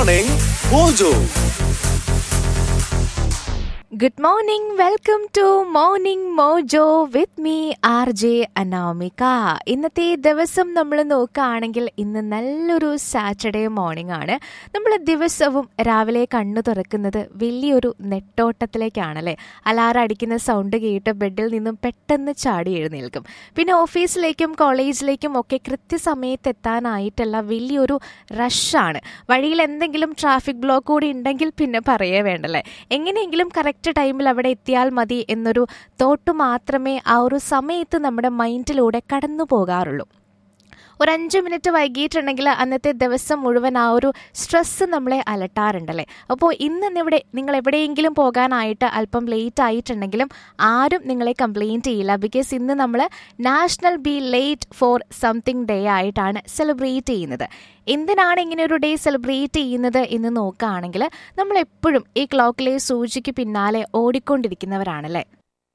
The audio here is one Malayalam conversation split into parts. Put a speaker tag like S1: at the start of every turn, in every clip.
S1: Morning Mojo.
S2: Good morning welcome to morning Mojo with me R J Anamika ഇന്നത്തെ ദിവസം നമ്മൾ നോക്കുകയാണെങ്കിൽ ഇന്ന് നല്ലൊരു സാറ്റർഡേ മോർണിംഗ് ആണ് നമ്മൾ ദിവസവും രാവിലെ കണ്ണു തുറക്കുന്നത് വലിയൊരു നെട്ടോട്ടത്തിലേക്കാണല്ലേ അലാറം അടിക്കുന്ന സൗണ്ട് കേട്ട് ബെഡിൽ നിന്നും പെട്ടെന്ന് ചാടി എഴുന്നേൽക്കും പിന്നെ ഓഫീസിലേക്കും കോളേജിലേക്കും ഒക്കെ കൃത്യസമയത്ത് എത്താനായിട്ടുള്ള വലിയൊരു റഷാണ് വഴിയിൽ എന്തെങ്കിലും ട്രാഫിക് ബ്ലോക്ക് കൂടി ഉണ്ടെങ്കിൽ പിന്നെ പറയേ വേണ്ടല്ലേ എങ്ങനെയെങ്കിലും കറക്റ്റ് ടൈമിൽ അവിടെ എത്തിയാൽ മതി എന്നൊരു തോട്ട് മാത്രമേ ആ ഒരു സമയത്ത് നമ്മുടെ മൈൻഡിലൂടെ കടന്നു പോകാറുള്ളൂ ഒരു അഞ്ച് മിനിറ്റ് വൈകിട്ടുണ്ടെങ്കിൽ അന്നത്തെ ദിവസം മുഴുവൻ ആ ഒരു സ്ട്രെസ്സ് നമ്മളെ അലട്ടാറുണ്ടല്ലേ അപ്പോൾ ഇന്ന് ഇവിടെ നിങ്ങൾ എവിടെയെങ്കിലും പോകാനായിട്ട് അല്പം ലേറ്റ് ആയിട്ടുണ്ടെങ്കിലും ആരും നിങ്ങളെ കംപ്ലയിൻറ്റ് ചെയ്യില്ല ബിക്കോസ് ഇന്ന് നമ്മൾ national be late for something day ആയിട്ടാണ് സെലിബ്രേറ്റ് ചെയ്യുന്നത് എന്തിനാണ് ഇങ്ങനെ ഒരു ഡേ സെലിബ്രേറ്റ് ചെയ്യുന്നത് എന്ന് നോക്കുകയാണെങ്കിൽ നമ്മൾ എപ്പോഴും ഈ ക്ലോക്കിലെ സൂചിക്ക് പിന്നാലെ ഓടിക്കൊണ്ടിരിക്കുന്നവരാണല്ലേ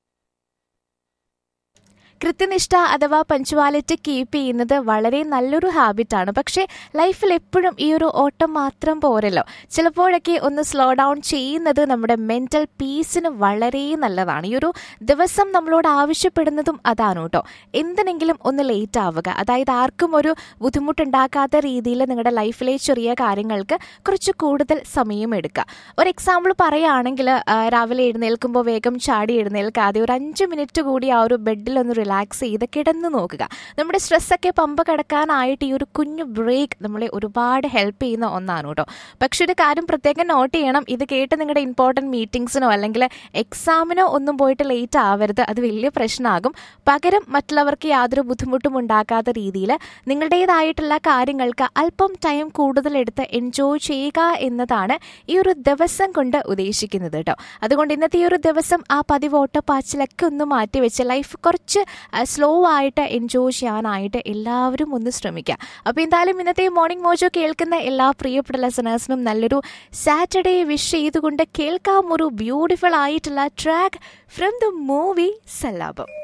S2: കൃത്യനിഷ്ഠ അഥവാ പഞ്ച്വാലിറ്റി കീപ്പ് ചെയ്യുന്നത് വളരെ നല്ലൊരു ഹാബിറ്റാണ് പക്ഷേ ലൈഫിൽ എപ്പോഴും ഈ ഒരു ഓട്ടം മാത്രം പോരല്ലോ ചിലപ്പോഴൊക്കെ ഒന്ന് സ്ലോ ഡൗൺ ചെയ്യുന്നത് നമ്മുടെ മെന്റൽ പീസിന് വളരെ നല്ലതാണ് ഈ ഒരു ദിവസം നമ്മളോട് ആവശ്യപ്പെടുന്നതും അതാണ് കേട്ടോ എന്തിനെങ്കിലും ഒന്ന് ലേറ്റ് ആവുക അതായത് ആർക്കും ഒരു ബുദ്ധിമുട്ടുണ്ടാക്കാത്ത രീതിയിൽ നിങ്ങളുടെ ലൈഫിലെ ചെറിയ കാര്യങ്ങൾക്ക് കുറച്ച് കൂടുതൽ സമയം എടുക്കുക ഒരു എക്സാമ്പിൾ പറയുകയാണെങ്കിൽ ആ, രാവിലെ എഴുന്നേൽക്കുമ്പോൾ വേഗം ചാടി എഴുന്നേൽക്കാതെ ഒരു അഞ്ച് മിനിറ്റ് കൂടി ആ ഒരു ബെഡിൽ ഒന്ന് റിലാക്സ് ചെയ്ത് കിടന്നു നോക്കുക നമ്മുടെ സ്ട്രെസ്സൊക്കെ പമ്പ് കിടക്കാനായിട്ട് ഈ ഒരു കുഞ്ഞു ബ്രേക്ക് നമ്മളെ ഒരുപാട് ഹെൽപ്പ് ചെയ്യുന്ന ഒന്നാണ് കേട്ടോ പക്ഷെ ഒരു കാര്യം പ്രത്യേകം നോട്ട് ചെയ്യണം ഇത് കേട്ട് നിങ്ങളുടെ ഇമ്പോർട്ടൻറ്റ് മീറ്റിംഗ്സിനോ അല്ലെങ്കിൽ എക്സാമിനോ ഒന്നും പോയിട്ട് ലേറ്റ് ആവരുത് അത് വലിയ പ്രശ്നമാകും പകരം മറ്റുള്ളവർക്ക് യാതൊരു ബുദ്ധിമുട്ടും ഉണ്ടാക്കാത്ത രീതിയിൽ നിങ്ങളുടേതായിട്ടുള്ള കാര്യങ്ങൾക്ക് അല്പം ടൈം കൂടുതൽ എടുത്ത് എൻജോയ് ചെയ്യുക എന്നതാണ് ഈ ഒരു ദിവസം കൊണ്ട് ഉദ്ദേശിക്കുന്നത് കേട്ടോ അതുകൊണ്ട് ഇന്നത്തെ ഈ ഒരു ദിവസം ആ പതിവ് ഓട്ടപ്പാച്ചിലൊക്കെ ഒന്ന് മാറ്റിവെച്ച് ലൈഫ് കുറച്ച് സ്ലോ ആയിട്ട് എൻജോയ് ചെയ്യാനായിട്ട് എല്ലാവരും ഒന്ന് ശ്രമിക്കുക അപ്പോൾ എന്തായാലും ഇന്നത്തെ മോർണിംഗ് മോജോ കേൾക്കുന്ന എല്ലാ പ്രിയപ്പെട്ട ലെസണേഴ്സിനും നല്ലൊരു സാറ്റർഡേ വിഷ് ചെയ്തുകൊണ്ട് കേൾക്കാം ഒരു ബ്യൂട്ടിഫുൾ ആയിട്ടുള്ള ട്രാക്ക് ഫ്രം ദ മൂവി സല്ലാപം